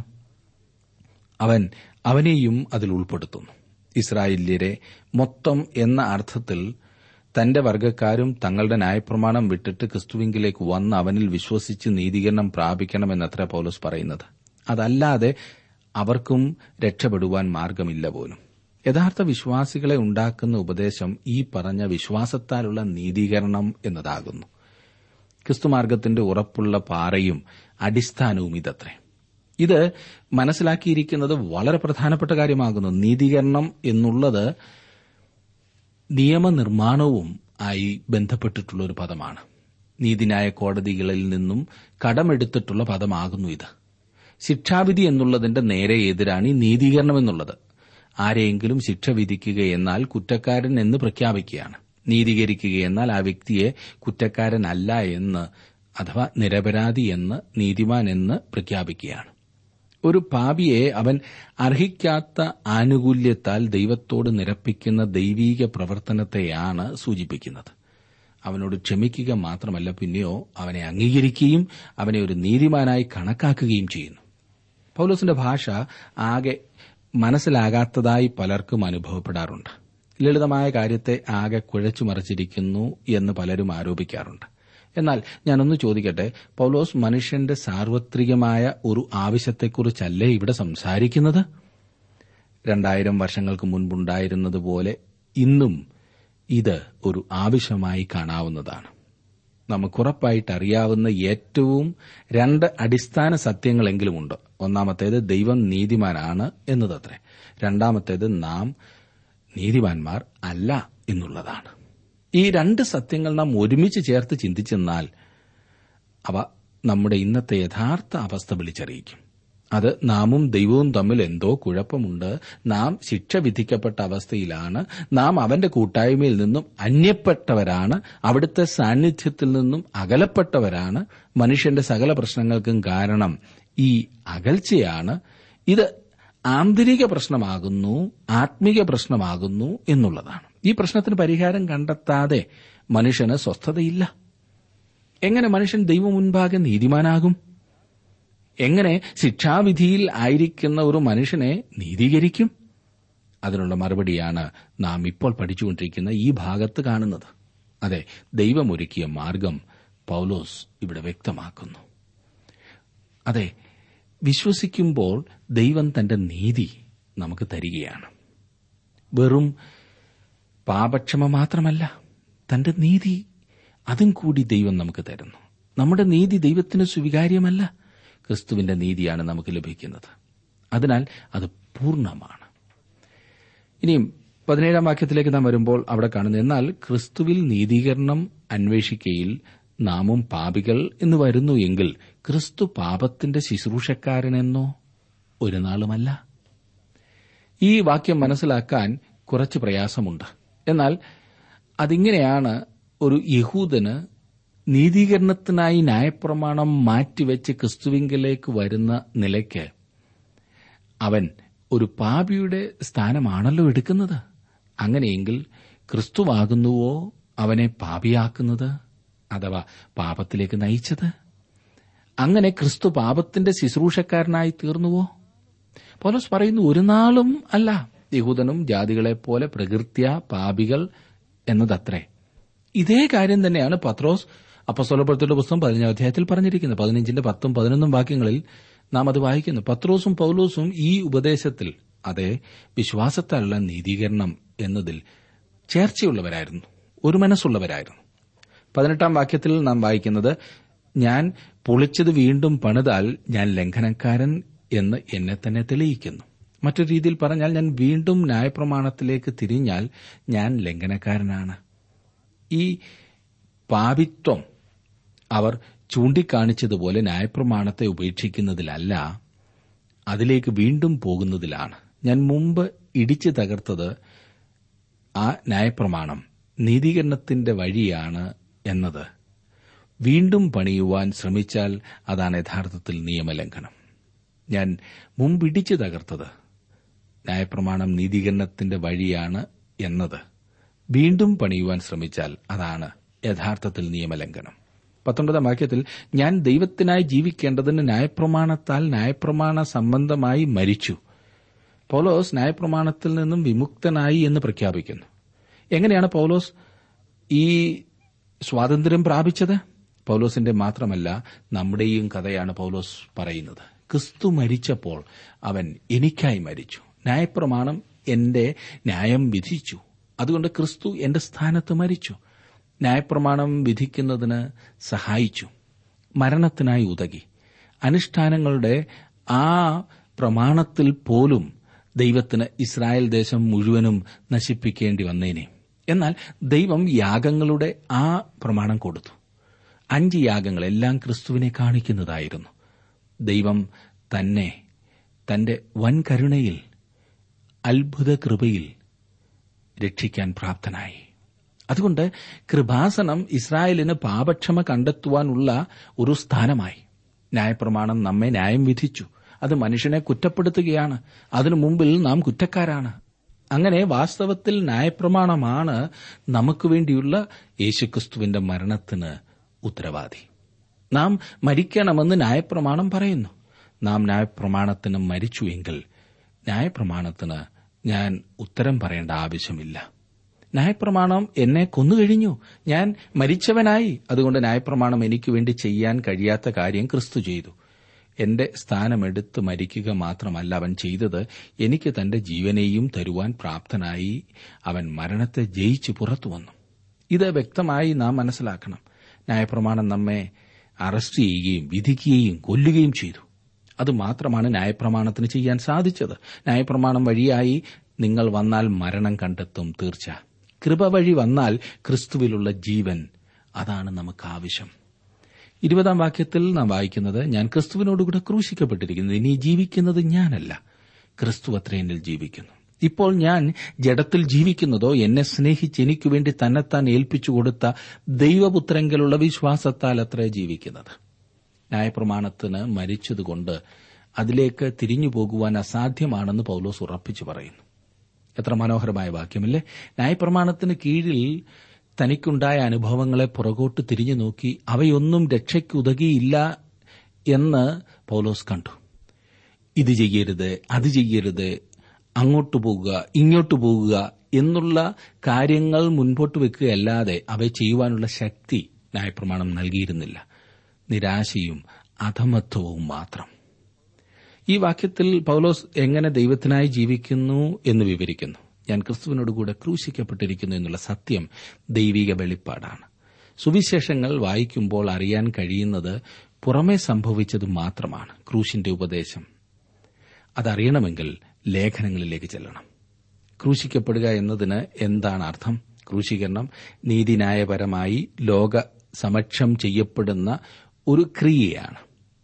Speaker 1: അവൻ അവനെയും അതിൽ ഉൾപ്പെടുത്തുന്നു ഇസ്രായേല്യരെ മൊത്തം എന്ന അർത്ഥത്തിൽ തന്റെ വർഗ്ഗക്കാരും തങ്ങളുടെ ന്യായപ്രമാണം വിട്ടിട്ട് ക്രിസ്തുവിങ്കിലേക്ക് വന്ന് അവനിൽ വിശ്വസിച്ച് നീതീകരണം പ്രാപിക്കണമെന്നത്ര പൗലോസ് പറയുന്നത് അതല്ലാതെ അവർക്കും രക്ഷപ്പെടുവാൻ മാർഗമില്ല പോലും യഥാർത്ഥ വിശ്വാസികളെ ഉണ്ടാക്കുന്ന ഉപദേശം ഈ പറഞ്ഞ വിശ്വാസത്താലുള്ള നീതീകരണം എന്നതാകുന്നു ക്രിസ്തുമാർഗത്തിന്റെ ഉറപ്പുള്ള പാറയും അടിസ്ഥാനവും ഇതത്രേ ഇത് മനസ്സിലാക്കിയിരിക്കുന്നത് വളരെ പ്രധാനപ്പെട്ട കാര്യമാകുന്നു നീതീകരണം എന്നുള്ളത് നിയമനിർമ്മാണവും ആയി ബന്ധപ്പെട്ടിട്ടുള്ള ഒരു പദമാണ് നീതിന്യായ കോടതികളിൽ നിന്നും കടമെടുത്തിട്ടുള്ള പദമാകുന്നു ഇത് ശിക്ഷാവിധി എന്നുള്ളതിന്റെ നേരെ എതിരാണ് ഈ നീതീകരണം എന്നുള്ളത് ആരെയെങ്കിലും ശിക്ഷ വിധിക്കുക എന്നാൽ കുറ്റക്കാരൻ എന്ന് പ്രഖ്യാപിക്കുകയാണ് നീതീകരിക്കുക എന്നാൽ ആ വ്യക്തിയെ കുറ്റക്കാരനല്ല എന്ന് അഥവാ നിരപരാധി എന്ന് നീതിമാൻ എന്ന് പ്രഖ്യാപിക്കുകയാണ് ഒരു പാപിയെ അവൻ അർഹിക്കാത്ത ആനുകൂല്യത്താൽ ദൈവത്തോട് നിരപ്പിക്കുന്ന ദൈവീക പ്രവർത്തനത്തെയാണ് സൂചിപ്പിക്കുന്നത് അവനോട് ക്ഷമിക്കുക മാത്രമല്ല പിന്നെയോ അവനെ അംഗീകരിക്കുകയും അവനെ ഒരു നീതിമാനായി കണക്കാക്കുകയും ചെയ്യുന്നു പൌലോസിന്റെ ഭാഷ ആകെ മനസ്സിലാകാത്തതായി പലർക്കും അനുഭവപ്പെടാറുണ്ട് ലളിതമായ കാര്യത്തെ ആകെ കുഴച്ചു മറിച്ചിരിക്കുന്നു എന്ന് പലരും ആരോപിക്കാറുണ്ട് എന്നാൽ ഞാനൊന്ന് ചോദിക്കട്ടെ പൌലോസ് മനുഷ്യന്റെ സാർവത്രികമായ ഒരു ആവശ്യത്തെക്കുറിച്ചല്ലേ ഇവിടെ സംസാരിക്കുന്നത് രണ്ടായിരം വർഷങ്ങൾക്ക് മുൻപുണ്ടായിരുന്നതുപോലെ ഇന്നും ഇത് ഒരു ആവശ്യമായി കാണാവുന്നതാണ് നമുക്കുറപ്പായിട്ട് അറിയാവുന്ന ഏറ്റവും രണ്ട് അടിസ്ഥാന സത്യങ്ങളെങ്കിലുമുണ്ട് ഒന്നാമത്തേത് ദൈവം നീതിമാനാണ് എന്നതത്രേ രണ്ടാമത്തേത് നാം നീതിമാന്മാർ അല്ല എന്നുള്ളതാണ് ഈ രണ്ട് സത്യങ്ങൾ നാം ഒരുമിച്ച് ചേർത്ത് ചിന്തിച്ചെന്നാൽ അവ നമ്മുടെ ഇന്നത്തെ യഥാർത്ഥ അവസ്ഥ വിളിച്ചറിയിക്കും അത് നാമും ദൈവവും തമ്മിൽ എന്തോ കുഴപ്പമുണ്ട് നാം ശിക്ഷ വിധിക്കപ്പെട്ട അവസ്ഥയിലാണ് നാം അവന്റെ കൂട്ടായ്മയിൽ നിന്നും അന്യപ്പെട്ടവരാണ് അവിടുത്തെ സാന്നിധ്യത്തിൽ നിന്നും അകലപ്പെട്ടവരാണ് മനുഷ്യന്റെ സകല പ്രശ്നങ്ങൾക്കും കാരണം ഈ അകൽച്ചയാണ് ഇത് ആന്തരിക പ്രശ്നമാകുന്നു ആത്മീക പ്രശ്നമാകുന്നു എന്നുള്ളതാണ് ഈ പ്രശ്നത്തിന് പരിഹാരം കണ്ടെത്താതെ മനുഷ്യന് സ്വസ്ഥതയില്ല എങ്ങനെ മനുഷ്യൻ ദൈവം മുൻപാകെ നീതിമാനാകും എങ്ങനെ ശിക്ഷാവിധിയിൽ ആയിരിക്കുന്ന ഒരു മനുഷ്യനെ നീതീകരിക്കും അതിനുള്ള മറുപടിയാണ് നാം ഇപ്പോൾ പഠിച്ചുകൊണ്ടിരിക്കുന്ന ഈ ഭാഗത്ത് കാണുന്നത് അതെ ദൈവമൊരുക്കിയ മാർഗം പൗലോസ് ഇവിടെ വ്യക്തമാക്കുന്നു അതെ വിശ്വസിക്കുമ്പോൾ ദൈവം തന്റെ നീതി നമുക്ക് തരികയാണ് വെറും പാപക്ഷമ മാത്രമല്ല തന്റെ നീതി അതും കൂടി ദൈവം നമുക്ക് തരുന്നു നമ്മുടെ നീതി ദൈവത്തിന് സ്വീകാര്യമല്ല ക്രിസ്തുവിന്റെ നീതിയാണ് നമുക്ക് ലഭിക്കുന്നത് അതിനാൽ അത് പൂർണ്ണമാണ് ഇനിയും പതിനേഴാം വാക്യത്തിലേക്ക് നാം വരുമ്പോൾ അവിടെ കാണുന്നു എന്നാൽ ക്രിസ്തുവിൽ നീതീകരണം അന്വേഷിക്കയിൽ നാമും പാപികൾ എന്ന് വരുന്നു എങ്കിൽ ക്രിസ്തു പാപത്തിന്റെ ശുശ്രൂഷക്കാരനെന്നോ ഒരു നാളുമല്ല ഈ വാക്യം മനസ്സിലാക്കാൻ കുറച്ച് പ്രയാസമുണ്ട് എന്നാൽ അതിങ്ങനെയാണ് ഒരു യഹൂദന് നീതീകരണത്തിനായി ന്യായപ്രമാണം മാറ്റിവെച്ച് ക്രിസ്തുവിങ്കലേക്ക് വരുന്ന നിലയ്ക്ക് അവൻ ഒരു പാപിയുടെ സ്ഥാനമാണല്ലോ എടുക്കുന്നത് അങ്ങനെയെങ്കിൽ ക്രിസ്തുവാകുന്നുവോ അവനെ പാപിയാക്കുന്നത് അഥവാ പാപത്തിലേക്ക് നയിച്ചത് അങ്ങനെ ക്രിസ്തു പാപത്തിന്റെ ശുശ്രൂഷക്കാരനായി തീർന്നുവോ പോലീസ് പറയുന്നു ഒരു നാളും അല്ല യഹൂദനും ജാതികളെ പോലെ പ്രകൃത്യ പാപികൾ എന്നതത്രേ ഇതേ കാര്യം തന്നെയാണ് പത്രോസ് അപ്പസ്വലപ്പെടുത്തിയുടെ പുസ്തകം പതിനഞ്ചാം അധ്യായത്തിൽ പറഞ്ഞിരിക്കുന്നത് പതിനഞ്ചിന്റെ പത്തും പതിനൊന്നും വാക്യങ്ങളിൽ നാം അത് വായിക്കുന്നു പത്രോസും പൌലോസും ഈ ഉപദേശത്തിൽ അതെ വിശ്വാസത്താലുള്ള നീതീകരണം എന്നതിൽ ചേർച്ചയുള്ളവരായിരുന്നു ഒരു മനസ്സുള്ളവരായിരുന്നു പതിനെട്ടാം വാക്യത്തിൽ നാം വായിക്കുന്നത് ഞാൻ പൊളിച്ചത് വീണ്ടും പണിതാൽ ഞാൻ ലംഘനക്കാരൻ എന്ന് എന്നെ തന്നെ തെളിയിക്കുന്നു മറ്റൊരു രീതിയിൽ പറഞ്ഞാൽ ഞാൻ വീണ്ടും ന്യായപ്രമാണത്തിലേക്ക് തിരിഞ്ഞാൽ ഞാൻ ലംഘനക്കാരനാണ് ഈ പാപിത്വം അവർ ചൂണ്ടിക്കാണിച്ചതുപോലെ ന്യായപ്രമാണത്തെ ഉപേക്ഷിക്കുന്നതിലല്ല അതിലേക്ക് വീണ്ടും പോകുന്നതിലാണ് ഞാൻ മുമ്പ് ഇടിച്ചു തകർത്തത് ആ ന്യായപ്രമാണം നീതീകരണത്തിന്റെ വഴിയാണ് എന്നത് വീണ്ടും പണിയുവാൻ ശ്രമിച്ചാൽ അതാണ് യഥാർത്ഥത്തിൽ നിയമലംഘനം ഞാൻ മുമ്പിടിച്ചു തകർത്തത് ന്യായപ്രമാണം നീതീകരണത്തിന്റെ വഴിയാണ് എന്നത് വീണ്ടും പണിയുവാൻ ശ്രമിച്ചാൽ അതാണ് യഥാർത്ഥത്തിൽ നിയമലംഘനം പത്തൊன்பതാം വാക്യത്തിൽ ഞാൻ ദൈവത്തിനായി ജീവിക്കേണ്ടതിന് ന്യായപ്രമാണത്താൽ ന്യായപ്രമാണ സംബന്ധമായി മരിച്ചു പൗലോസ് ന്യായപ്രമാണത്തിൽ നിന്നും വിമുക്തനായി എന്ന് പ്രഖ്യാപിക്കുന്നു എങ്ങനെയാണ് പൗലോസ് ഈ സ്വാതന്ത്ര്യം പ്രാപിച്ചത് പൗലോസിന്റെ മാത്രമല്ല നമ്മുടെയും കഥയാണ് പൗലോസ് പറയുന്നത് ക്രിസ്തു മരിച്ചപ്പോൾ അവൻ എനിക്കായി മരിച്ചു ന്യായപ്രമാണം എന്റെ ന്യായം വിധിച്ചു അതുകൊണ്ട് ക്രിസ്തു എന്റെ സ്ഥാനത്ത് മരിച്ചു ന്യായപ്രമാണം വിധിക്കുന്നതിന് സഹായിച്ചു മരണത്തിനായി ഉതകി അനുഷ്ഠാനങ്ങളുടെ ആ പ്രമാണത്തിൽ പോലും ദൈവത്തിന് ഇസ്രായേൽ ദേശം മുഴുവനും നശിപ്പിക്കേണ്ടി വന്നേനെ എന്നാൽ ദൈവം യാഗങ്ങളുടെ ആ പ്രമാണം കൊടുത്തു അഞ്ച് യാഗങ്ങൾ എല്ലാം ക്രിസ്തുവിനെ കാണിക്കുന്നതായിരുന്നു ദൈവം തന്നെ തന്റെ വൻ കരുണയിൽ അത്ഭുത കൃപയിൽ രക്ഷിക്കാൻ പ്രാപ്തനായി അതുകൊണ്ട് കൃപാസനം ഇസ്രായേലിന് പാപക്ഷമ കണ്ടെത്തുവാനുള്ള ഒരു സ്ഥാനമായി ന്യായപ്രമാണം നമ്മെ ന്യായം വിധിച്ചു അത് മനുഷ്യനെ കുറ്റപ്പെടുത്തുകയാണ് അതിനു മുമ്പിൽ നാം കുറ്റക്കാരാണ് അങ്ങനെ വാസ്തവത്തിൽ ന്യായപ്രമാണമാണ് നമുക്ക് വേണ്ടിയുള്ള യേശുക്രിസ്തുവിന്റെ മരണത്തിന് ഉത്തരവാദി നാം മരിക്കണമെന്ന് ന്യായപ്രമാണം പറയുന്നു നാം ന്യായപ്രമാണത്തിന് മരിച്ചുവെങ്കിൽ ന്യായപ്രമാണത്തിന് ഞാൻ ഉത്തരം പറയേണ്ട ആവശ്യമില്ല ന്യായപ്രമാണം എന്നെ കൊന്നുകഴിഞ്ഞു ഞാൻ മരിച്ചവനായി അതുകൊണ്ട് ന്യായപ്രമാണം എനിക്ക് വേണ്ടി ചെയ്യാൻ കഴിയാത്ത കാര്യം ക്രിസ്തു ചെയ്തു എന്റെ സ്ഥാനമെടുത്ത് മരിക്കുക മാത്രമല്ല അവൻ ചെയ്തത് എനിക്ക് തന്റെ ജീവനെയും തരുവാൻ പ്രാപ്തനായി അവൻ മരണത്തെ ജയിച്ചു പുറത്തു വന്നു ഇത് വ്യക്തമായി നാം മനസ്സിലാക്കണം ന്യായപ്രമാണം നമ്മെ അറസ്റ്റ് ചെയ്യുകയും വിധിക്കുകയും കൊല്ലുകയും ചെയ്തു അതുമാത്രമാണ് ന്യായപ്രമാണത്തിന് ചെയ്യാൻ സാധിച്ചത് ന്യായപ്രമാണം വഴിയായി നിങ്ങൾ വന്നാൽ മരണം കണ്ടെത്തും തീർച്ച കൃപ വഴി വന്നാൽ ക്രിസ്തുവിലുള്ള ജീവൻ അതാണ് നമുക്ക് ആവശ്യം ഇരുപതാം വാക്യത്തിൽ നാം വായിക്കുന്നത് ഞാൻ ക്രിസ്തുവിനോടുകൂടെ ക്രൂശിക്കപ്പെട്ടിരിക്കുന്നു ഇനി ജീവിക്കുന്നത് ഞാനല്ല ക്രിസ്തു അത്ര എന്നിൽ ജീവിക്കുന്നു ഇപ്പോൾ ഞാൻ ജഡത്തിൽ ജീവിക്കുന്നതോ എന്നെ സ്നേഹിച്ച് എനിക്കു വേണ്ടി തന്നെത്താൻ ഏൽപ്പിച്ചു കൊടുത്ത ദൈവപുത്രങ്കിലുള്ള വിശ്വാസത്താൽ അത്ര ജീവിക്കുന്നത് ന്യായപ്രമാണത്തിന് മരിച്ചതുകൊണ്ട് അതിലേക്ക് തിരിഞ്ഞു പോകുവാൻ അസാധ്യമാണെന്ന് പൌലോസ് ഉറപ്പിച്ചു പറയുന്നു എത്ര മനോഹരമായ വാക്യമല്ലേ ന്യായപ്രമാണത്തിന് കീഴിൽ തനിക്കുണ്ടായ അനുഭവങ്ങളെ പുറകോട്ട് തിരിഞ്ഞു നോക്കി അവയൊന്നും രക്ഷയ്ക്കുതകിയില്ല എന്ന് പൌലോസ് കണ്ടു ഇത് ചെയ്യരുത് അത് ചെയ്യരുത് അങ്ങോട്ട് പോകുക ഇങ്ങോട്ട് പോകുക എന്നുള്ള കാര്യങ്ങൾ മുൻപോട്ട് വെക്കുകയല്ലാതെ അവയെ ചെയ്യുവാനുള്ള ശക്തി ന്യായപ്രമാണം നൽകിയിരുന്നില്ല നിരാശയും അധമത്വവും മാത്രം ഈ വാക്യത്തിൽ പൌലോസ് എങ്ങനെ ദൈവത്തിനായി ജീവിക്കുന്നു എന്ന് വിവരിക്കുന്നു ഞാൻ ക്രിസ്തുവിനോട് കൂടെ ക്രൂശിക്കപ്പെട്ടിരിക്കുന്നു എന്നുള്ള സത്യം ദൈവിക വെളിപ്പാടാണ് സുവിശേഷങ്ങൾ വായിക്കുമ്പോൾ അറിയാൻ കഴിയുന്നത് പുറമേ സംഭവിച്ചത് മാത്രമാണ് ക്രൂശിന്റെ ഉപദേശം അതറിയണമെങ്കിൽ ലേഖനങ്ങളിലേക്ക് ചെല്ലണം ക്രൂശിക്കപ്പെടുക എന്നതിന് എന്താണ് അർത്ഥം ക്രൂശീകരണം നീതിന്യായപരമായി ലോക സമക്ഷം ചെയ്യപ്പെടുന്ന ഒരു ക്രിയയാണ്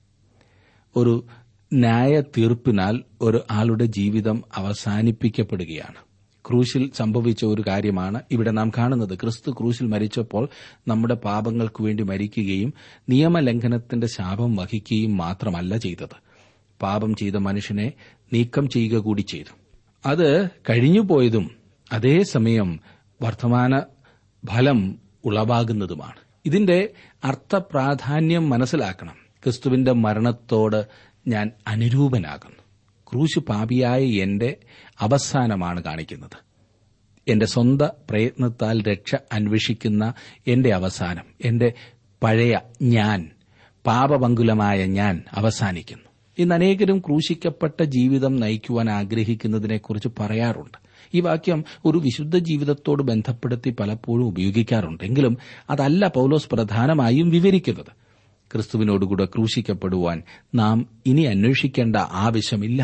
Speaker 1: ഒരു ന്യായ തീർപ്പിനാൽ ഒരു ആളുടെ ജീവിതം അവസാനിപ്പിക്കപ്പെടുകയാണ് ക്രൂശിൽ സംഭവിച്ച ഒരു കാര്യമാണ് ഇവിടെ നാം കാണുന്നത് ക്രിസ്തു ക്രൂശിൽ മരിച്ചപ്പോൾ നമ്മുടെ പാപങ്ങൾക്ക് വേണ്ടി മരിക്കുകയും നിയമലംഘനത്തിന്റെ ശാപം വഹിക്കുകയും മാത്രമല്ല ചെയ്തത് പാപം ചെയ്ത മനുഷ്യനെ നീക്കം ചെയ്യുക കൂടി ചെയ്തു അത് കഴിഞ്ഞുപോയതും അതേസമയം വർത്തമാന ഫലം ഉളവാകുന്നതുമാണ് ഇതിന്റെ അർത്ഥപ്രാധാന്യം മനസ്സിലാക്കണം ക്രിസ്തുവിന്റെ മരണത്തോട് ഞാൻ അനുരൂപനാകുന്നു ക്രൂശ് പാപിയായ എന്റെ അവസാനമാണ് കാണിക്കുന്നത് എന്റെ സ്വന്ത പ്രയത്നത്താൽ രക്ഷ അന്വേഷിക്കുന്ന എന്റെ അവസാനം എന്റെ പഴയ ഞാൻ പാപപങ്കുലമായ ഞാൻ അവസാനിക്കുന്നു ഇന്ന് അനേകരും ക്രൂശിക്കപ്പെട്ട ജീവിതം നയിക്കുവാൻ ആഗ്രഹിക്കുന്നതിനെക്കുറിച്ച് പറയാറുണ്ട് ഈ വാക്യം ഒരു വിശുദ്ധ ജീവിതത്തോട് ബന്ധപ്പെടുത്തി പലപ്പോഴും ഉപയോഗിക്കാറുണ്ട് എങ്കിലും അതല്ല പൌലോസ് പ്രധാനമായും വിവരിക്കുന്നത് ക്രിസ്തുവിനോടുകൂടെ ക്രൂശിക്കപ്പെടുവാൻ നാം ഇനി അന്വേഷിക്കേണ്ട ആവശ്യമില്ല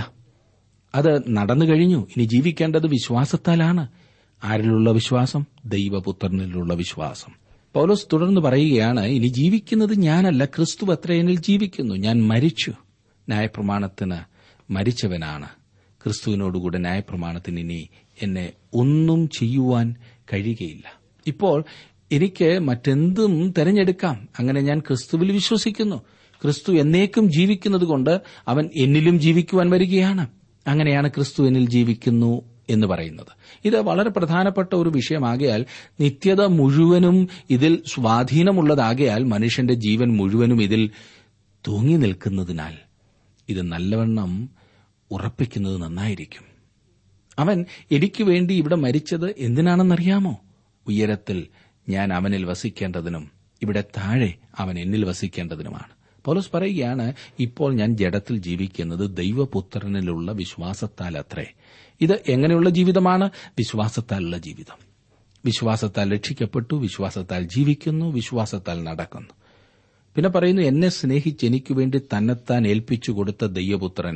Speaker 1: അത് നടന്നു കഴിഞ്ഞു ഇനി ജീവിക്കേണ്ടത് വിശ്വാസത്താലാണ് ആരിലുള്ള വിശ്വാസം ദൈവപുത്രനിലുള്ള വിശ്വാസം പൗലോസ് തുടർന്ന് പറയുകയാണ് ഇനി ജീവിക്കുന്നത് ഞാനല്ല ക്രിസ്തു അത്ര എന്നിൽ ജീവിക്കുന്നു ഞാൻ മരിച്ചു ന്യായപ്രമാണത്തിന് മരിച്ചവനാണ് ക്രിസ്തുവിനോടുകൂടെ ന്യായപ്രമാണത്തിന് ഇനി എന്നെ ഒന്നും ചെയ്യുവാൻ കഴിയുകയില്ല ഇപ്പോൾ എനിക്ക് മറ്റെന്തും തെരഞ്ഞെടുക്കാം അങ്ങനെ ഞാൻ ക്രിസ്തുവിൽ വിശ്വസിക്കുന്നു ക്രിസ്തു എന്നേക്കും ജീവിക്കുന്നതുകൊണ്ട് അവൻ എന്നിലും ജീവിക്കുവാൻ വരികയാണ് അങ്ങനെയാണ് ക്രിസ്തു എന്നിൽ ജീവിക്കുന്നു എന്ന് പറയുന്നത് ഇത് വളരെ പ്രധാനപ്പെട്ട ഒരു വിഷയമാകയാൽ നിത്യത മുഴുവനും ഇതിൽ സ്വാധീനമുള്ളതാകയാൽ മനുഷ്യന്റെ ജീവൻ മുഴുവനും ഇതിൽ തൂങ്ങി നിൽക്കുന്നതിനാൽ ഇത് നല്ലവണ്ണം ഉറപ്പിക്കുന്നത് നന്നായിരിക്കും അവൻ എനിക്ക് വേണ്ടി ഇവിടെ മരിച്ചത് എന്തിനാണെന്നറിയാമോ ഉയരത്തിൽ ഞാൻ അവനിൽ വസിക്കേണ്ടതിനും ഇവിടെ താഴെ അവൻ എന്നിൽ വസിക്കേണ്ടതിനുമാണ് പൗലോസ് പറയുകയാണ് ഇപ്പോൾ ഞാൻ ജഡത്തിൽ ജീവിക്കുന്നത് ദൈവപുത്രനിലുള്ള വിശ്വാസത്താൽ അത്രേ ഇത് എങ്ങനെയുള്ള ജീവിതമാണ് വിശ്വാസത്താലുള്ള ജീവിതം വിശ്വാസത്താൽ രക്ഷിക്കപ്പെട്ടു വിശ്വാസത്താൽ ജീവിക്കുന്നു വിശ്വാസത്താൽ നടക്കുന്നു പിന്നെ പറയുന്നു എന്നെ സ്നേഹിച്ച് എനിക്ക് വേണ്ടി തന്നെത്താൻ ഏൽപ്പിച്ചു കൊടുത്ത ദൈവപുത്രൻ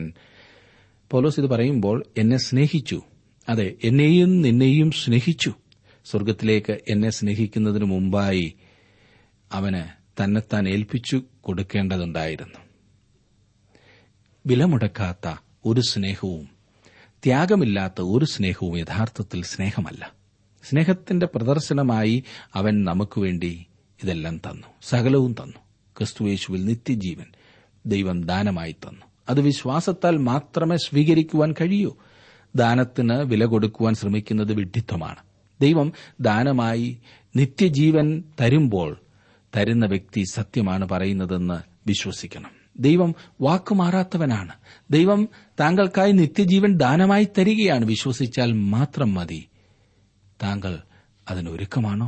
Speaker 1: പൗലോസ് ഇത് പറയുമ്പോൾ എന്നെ സ്നേഹിച്ചു അതെ എന്നെയും നിന്നെയും സ്നേഹിച്ചു സ്വർഗത്തിലേക്ക് എന്നെ സ്നേഹിക്കുന്നതിന് മുമ്പായി അവന് തന്നെത്താൻ ഏൽപ്പിച്ചു കൊടുക്കേണ്ടതുണ്ടായിരുന്നു വിലമുടക്കാത്ത ഒരു സ്നേഹവും ത്യാഗമില്ലാത്ത ഒരു സ്നേഹവും യഥാർത്ഥത്തിൽ സ്നേഹമല്ല സ്നേഹത്തിന്റെ പ്രദർശനമായി അവൻ നമുക്ക് വേണ്ടി ഇതെല്ലാം തന്നു സകലവും തന്നു ക്രിസ്തുയേശുവിൽ നിത്യജീവൻ ദൈവം ദാനമായി തന്നു അത് വിശ്വാസത്താൽ മാത്രമേ സ്വീകരിക്കുവാൻ കഴിയൂ ദാനത്തിന് വില കൊടുക്കുവാൻ ശ്രമിക്കുന്നത് വിഡ്ഢിത്തമാണ് ദൈവം ദാനമായി നിത്യജീവൻ തരുമ്പോൾ തരുന്ന വ്യക്തി സത്യമാണ് പറയുന്നതെന്ന് വിശ്വസിക്കണം ദൈവം വാക്കുമാറാത്തവനാണ് ദൈവം താങ്കൾക്കായി നിത്യജീവൻ ദാനമായി തരികയാണ് വിശ്വസിച്ചാൽ മാത്രം മതി താങ്കൾ അതിനൊരുക്കമാണോ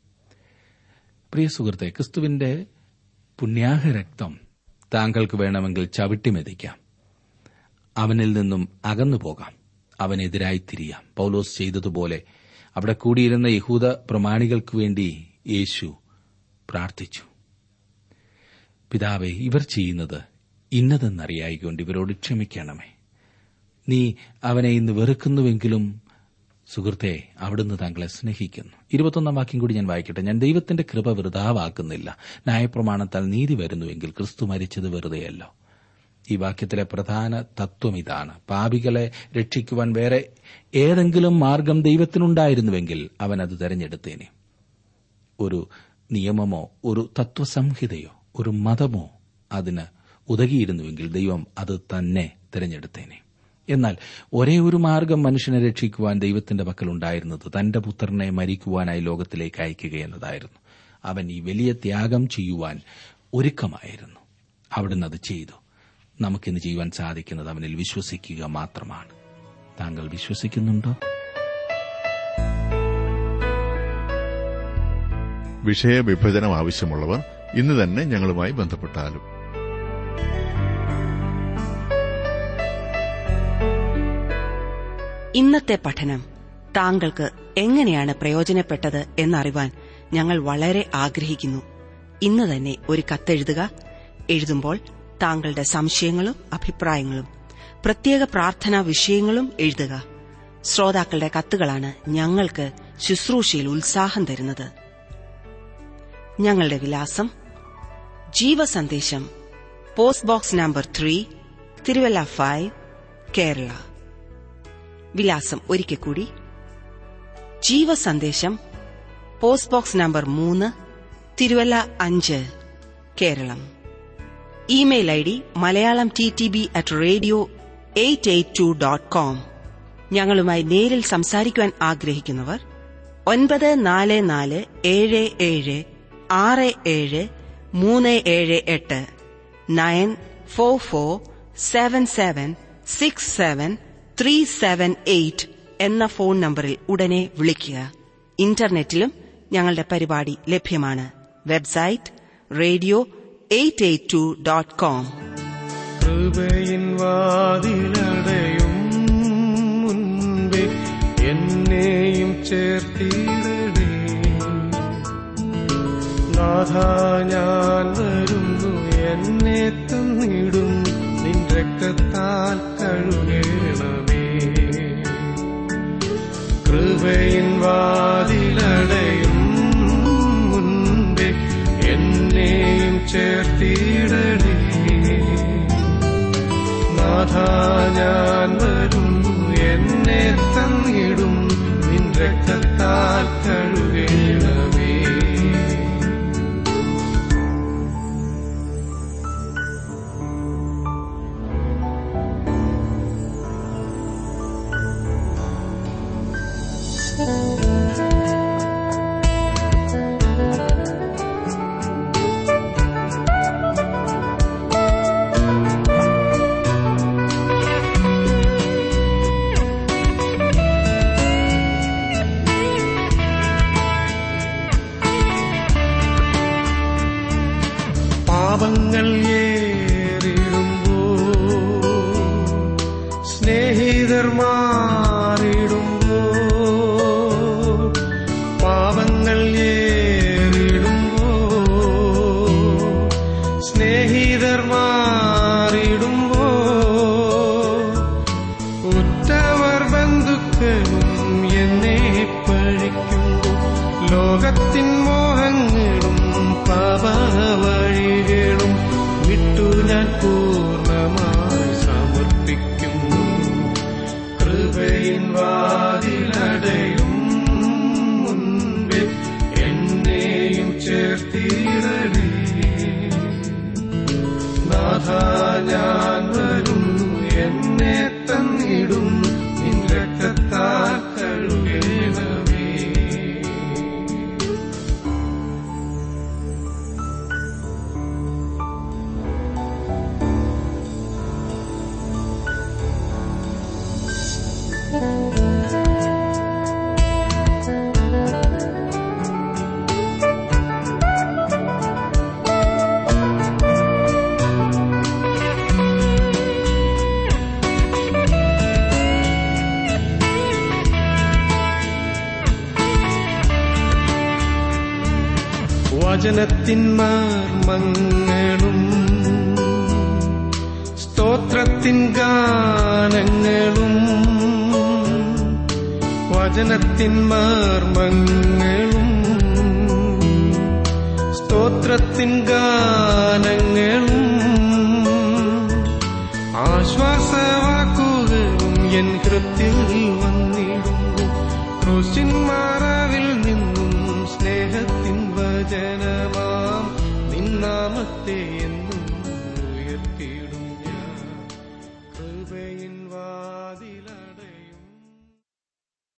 Speaker 1: പ്രിയ സുഹൃത്തെ ക്രിസ്തുവിന്റെ പുണ്യാഹ രക്തം താങ്കൾക്ക് വേണമെങ്കിൽ ചവിട്ടി മെതിക്കാം അവനിൽ നിന്നും അകന്നു പോകാം അവനെതിരായി തിരിയാം പൌലോസ് ചെയ്തതുപോലെ അവിടെ കൂടിയിരുന്ന യഹൂദ പ്രമാണികൾക്ക് വേണ്ടി യേശു പ്രാർത്ഥിച്ചു പിതാവെ ഇവർ ചെയ്യുന്നത് ഇന്നതെന്നറിയായിക്കൊണ്ട് ഇവരോട് ക്ഷമിക്കണമേ നീ അവനെ ഇന്ന് വെറുക്കുന്നുവെങ്കിലും സുഹൃത്തെ അവിടുന്ന് താങ്കളെ സ്നേഹിക്കുന്നു ഇരുപത്തൊന്നാം വാക്യം കൂടി ഞാൻ വായിക്കട്ടെ ഞാൻ ദൈവത്തിന്റെ കൃപ വൃതാവാക്കുന്നില്ല ന്യായപ്രമാണത്താൽ നീതി വരുന്നുവെങ്കിൽ ക്രിസ്തു മരിച്ചത് വെറുതെയല്ലോ ഈ വാക്യത്തിലെ പ്രധാന തത്വം ഇതാണ് പാപികളെ രക്ഷിക്കുവാൻ വേറെ ഏതെങ്കിലും മാർഗം ദൈവത്തിനുണ്ടായിരുന്നുവെങ്കിൽ അവൻ അത് തെരഞ്ഞെടുത്തേനെ ഒരു നിയമമോ ഒരു തത്വസംഹിതയോ ഒരു മതമോ അതിന് ഉതകിയിരുന്നുവെങ്കിൽ ദൈവം അത് തന്നെ തിരഞ്ഞെടുത്തേനെ എന്നാൽ ഒരേ ഒരു മാർഗം മനുഷ്യനെ രക്ഷിക്കുവാൻ ദൈവത്തിന്റെ പക്കലുണ്ടായിരുന്നത് തന്റെ പുത്രനെ മരിക്കുവാനായി ലോകത്തിലേക്ക് അയക്കുക എന്നതായിരുന്നു അവൻ ഈ വലിയ ത്യാഗം ചെയ്യുവാൻ ഒരുക്കമായിരുന്നു അവിടുന്ന് അത് ചെയ്തു നമുക്കിന്ന് ചെയ്യുവാൻ സാധിക്കുന്നത് അവനിൽ വിശ്വസിക്കുക മാത്രമാണ് താങ്കൾ വിശ്വസിക്കുന്നുണ്ടോ
Speaker 3: വിഷയവിഭജനം ആവശ്യമുള്ളവർ ഇന്ന് തന്നെ ഞങ്ങളുമായി ബന്ധപ്പെട്ടാലും
Speaker 2: ഇന്നത്തെ പഠനം താങ്കൾക്ക് എങ്ങനെയാണ് പ്രയോജനപ്പെട്ടത് എന്നറിവാൻ ഞങ്ങൾ വളരെ ആഗ്രഹിക്കുന്നു ഇന്ന് തന്നെ ഒരു കത്തെഴുതുക എഴുതുമ്പോൾ താങ്കളുടെ സംശയങ്ങളും അഭിപ്രായങ്ങളും പ്രത്യേക പ്രാർത്ഥനാ വിഷയങ്ങളും എഴുതുക ശ്രോതാക്കളുടെ കത്തുകളാണ് ഞങ്ങൾക്ക് ശുശ്രൂഷയിൽ ഉത്സാഹം തരുന്നത് ഞങ്ങളുടെ വിലാസം Jeevasandesham post box number three Thiruvalla five Kerala വിലാസം ഒരിക്കൽ കൂടി ജീവസന്ദേശം പോസ്റ്റ് ബോക്സ് നമ്പർ മൂന്ന് തിരുവല്ല അഞ്ച് Keralam email I D Malayalam T T B at radio eight eight two dot com ഞങ്ങളുമായി നേരിൽ സംസാരിക്കുവാൻ ആഗ്രഹിക്കുന്നവർ ഒൻപത് നാല് നാല് ഏഴ് ഏഴ് ആറ് ഏഴ് മൂന്ന് ഏഴ് എട്ട് nine four four seven seven six seven three seven eight എന്ന ഫോൺ നമ്പറിൽ ഉടനെ വിളിക്കുക ഇന്റർനെറ്റിലും ഞങ്ങളുടെ പരിപാടി ലഭ്യമാണ് website radio eight eight two dot com
Speaker 4: കൃപയിൻ വാതിലടയും മുൻപേ എന്നെയും ചേർത്തിടണേ നാഥ ഞാൻ വരുന്നു എന്നെ തന്നിടും നിൻ രക്തത്താൽ കഴുകണമേ കൃപയിൻ വാതിലടയും മുൻപേ എന്നെയും ചേർത്തിടണേ നാഥ ഞാൻ വരുന്നു എന്നെ തന്നിടും നിൻ രക്തത്താൽ കഴുകണമേ പാപങ്ങൾ ഏറിടുമ്പോ സ്നേഹിതർ മാറിടുമ്പോ പാപങ്ങൾ ഏറിടുമ്പോ സ്നേഹിതർ മാറിടുമ്പോ ഉറ്റവർ ബന്ധുക്കളും എന്നെ പഴിക്കുമ്പോ ലോകത്തിൻ മോഹങ്ങളും പാപവഴികളും വിട്ടു ഞാൻ പൂർണ്ണമായി സമർപ്പിക്കുന്നു കൃപയിൻ വാതിലടയും മുൻപേ എന്നെയും ചേർത്തിടണേ നാഥ ഞാൻ വരുന്നു എന്നെ തന്നിടും നിൻ രക്തത്താൽ കഴുകണമേ വചനത്തിൻ മർമ്മങ്ങളും സ്തോത്രത്തിൻ ഗാനങ്ങളും വചന വചനത്തിൻ മർമ്മങ്ങളും സ്തോത്രത്തിൻ ഗാനങ്ങളും ആശ്വാസവാക്കുകളും എൻ കൃത്തിൽ വന്നിടുന്നു ക്രൂശിൻ മാറാവിൽ നിന്നും സ്നേഹത്തിൻ വചനമാം നിന്നാമത്തെ എൻ